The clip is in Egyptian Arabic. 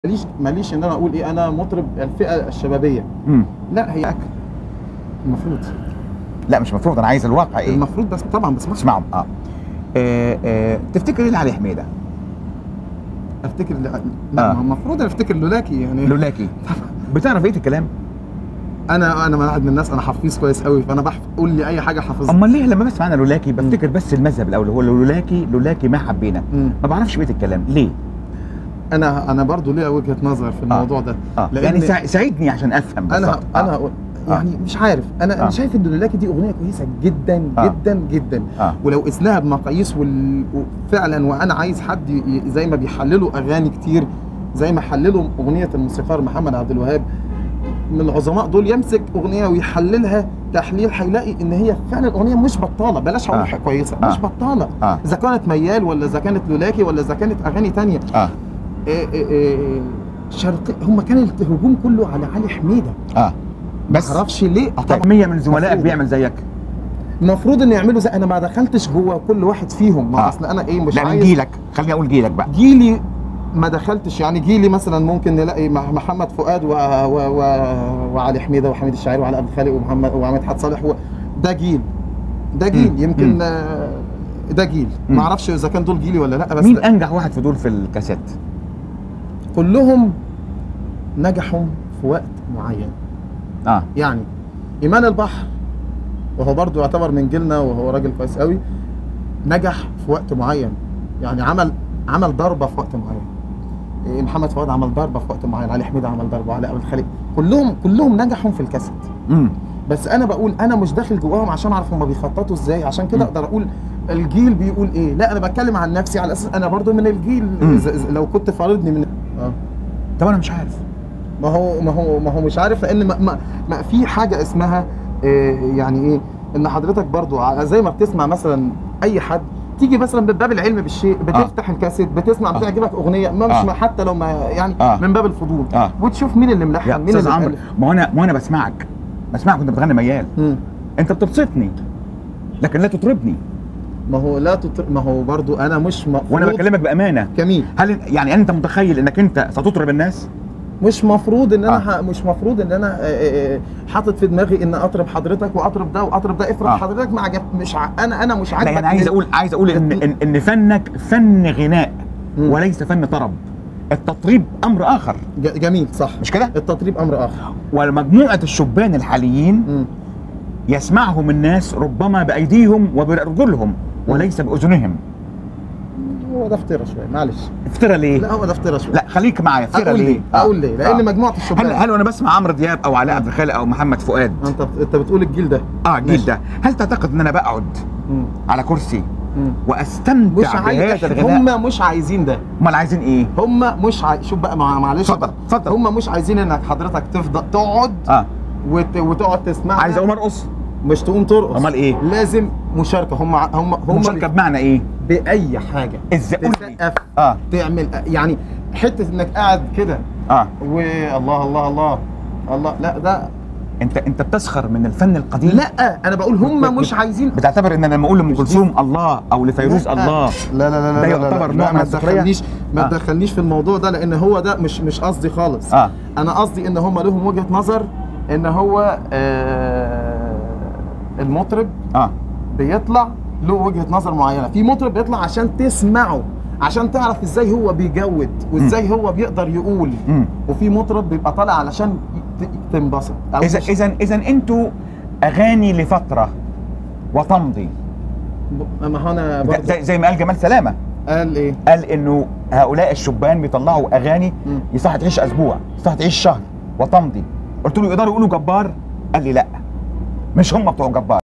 ماليش ماليش ان انا اقول ايه انا مطرب الفئه الشبابيه مم. لا هي اكل المفروض لا مش المفروض انا عايز الواقع ايه المفروض بس طبعا بس ما اسمعهم اه, آه, آه تفتكر ايه اللي علي حميده افتكر لا لا آه. ما المفروض انا افتكر لولاكي يعني لولاكي بتعرف ايه الكلام انا انا واحد من الناس انا حفيظ كويس قوي فانا بحف قول لي اي حاجه حافظها امال ليه لما بسمع انا لولاكي بفتكر بس المذهب الاول هو لولاكي لولاكي ما حبينا مم. ما بعرفش بقيه الكلام ليه انا انا برضو ليا وجهه نظر في الموضوع ده اه لأن يعني سا- ساعدني عشان افهم انا بالظبط. انا آه. هقول- يعني مش عارف انا آه. انا شايف ان لولاكي دي اغنيه كويسه جدا آه. جدا جدا آه. ولو قسناها بمقاييس وال... فعلا وانا عايز حد ي... زي ما بيحللوا اغاني كتير زي ما حللوا اغنيه الموسيقار محمد عبد الوهاب من العظماء دول يمسك اغنيه ويحللها تحليل هيلاقي ان هي فعلا الاغنيه مش بطاله بلاش اقول آه. كويسه آه. مش بطاله آه. اذا كانت ميال ولا اذا كانت لولاكي ولا اذا كانت اغاني تانية اه إيه إيه إيه شرقي هم كان الهجوم كله على علي حميده اه بس بس معرفش ليه آه طب 100 من زملائك مفروض. بيعمل زيك المفروض ان يعملوا زي انا ما دخلتش جوه كل واحد فيهم ما آه. اصل انا ايه مش لا من عايز جيلك خليني اقول جيلك بقى جيلي ما دخلتش يعني جيلي مثلا ممكن نلاقي مع محمد فؤاد و... و... و... وعلي حميده وحميد الشاعري وعلي عبد الخالق ومحمد ومدحت صالح و... ده جيل ده جيل مم. يمكن مم. آه، ده جيل مم. ما اعرفش اذا كان دول جيلي ولا لا بس مين لا. انجح واحد في دول في الكاسيت كلهم نجحوا في وقت معين اه يعني ايمان البحر وهو برضو يعتبر من جيلنا وهو راجل كويس قوي نجح في وقت معين يعني عمل عمل ضربه في وقت معين إيه، محمد فؤاد عمل ضربه في وقت معين علي حميد عمل ضربه علي عبد الخالق كلهم كلهم نجحوا في الكاسيت امم بس انا بقول انا مش داخل جواهم عشان اعرف هم بيخططوا ازاي عشان كده مم. اقدر اقول الجيل بيقول ايه لا انا بتكلم عن نفسي على اساس انا برضو من الجيل مم. إذا- إذا- لو كنت فارضني من اه طب انا مش عارف ما هو ما هو ما هو مش عارف لان ما, ما, ما في حاجه اسمها إيه يعني ايه ان حضرتك برضو ع- زي ما بتسمع مثلا اي حد تيجي مثلا من باب العلم بالشيء بتفتح الكاسيت بتسمع آه. بتعجبك اغنيه ما مش آه. ما حتى لو ما يعني آه. من باب الفضول آه. وتشوف مين اللي يا ملحن مين استاذ اللي عمرو مؤلف. ما هو انا ما هو انا بسمعك بسمعك وانت بتغني ميال مم. انت بتبسطني لكن لا تطربني ما هو لا تطر... ما هو برضو انا مش مفروض وانا بكلمك بامانه جميل هل يعني انت متخيل انك انت ستطرب الناس مش مفروض ان انا آه. ح... مش مفروض ان انا آه، آه، آه، حاطط في دماغي ان اطرب حضرتك واطرب ده واطرب ده افرض آه. حضرتك ما عجب مش ع... انا انا مش لا عاجبك يعني عايز من- اقول عايز اقول ان ان, إن فنك فن غناء مم. وليس فن طرب التطريب امر اخر ج- جميل صح مش كده التطريب امر اخر ومجموعه الشبان الحاليين مم. يسمعهم الناس ربما بايديهم وبارجلهم وليس باذنهم هو ده افترا شويه معلش افترى ليه لا هو ده افترا شويه لا خليك معايا افترى اقول ليه ليه اقول ليه لان آه. مجموعه الشبان هل هل وانا بسمع عمرو دياب او علاء عبد الخالق او محمد فؤاد انت انت بتقول الجيل ده اه الجيل ماشي. ده هل تعتقد ان انا بقعد مم. على كرسي مم. مش واستمتع عايز بهذا الغناء هم مش عايزين ده امال عايزين ايه هم مش عاي... شوف بقى مع- معلش اتفضل، اتفضل. هم مش عايزين انك حضرتك تفضل تقعد اه وت... وتقعد تسمع عايز اقوم ارقص مش تقوم ترقص أمال إيه؟ لازم مشاركه هم ع- هم هم مشاركه بمعنى ايه باي حاجه ازاي قول لي تسقف اه تعمل يعني حته انك قاعد كده اه والله الله الله الله لا ده انت انت بتسخر من الفن القديم لا انا بقول هم مش عايزين بتعتبر ان أنا لما اقول لام كلثوم الله او لفيروز لا. الله لا لا لا لا ده لا يعتبر لا, نوع لا من ما السخرية؟ تدخلنيش ما آه. تدخلنيش في الموضوع ده لان هو ده مش مش قصدي خالص اه انا قصدي ان هم لهم وجهه نظر ان هو آه المطرب اه بيطلع له وجهه نظر معينه في مطرب بيطلع عشان تسمعه عشان تعرف ازاي هو بيجود وازاي هو بيقدر يقول امم وفي مطرب بيبقى طالع علشان ت- تنبسط أو اذا مش- اذا اذا انتوا اغاني لفتره وتمضي ما هو انا ده برضه زي, زي ما قال جمال سلامه قال ايه قال انه هؤلاء الشبان بيطلعوا اغاني مم. يصح تعيش اسبوع يصح تعيش شهر وتمضي قلت له يقدروا يقولوا جبار قال لي لا مش هم بتوع جبار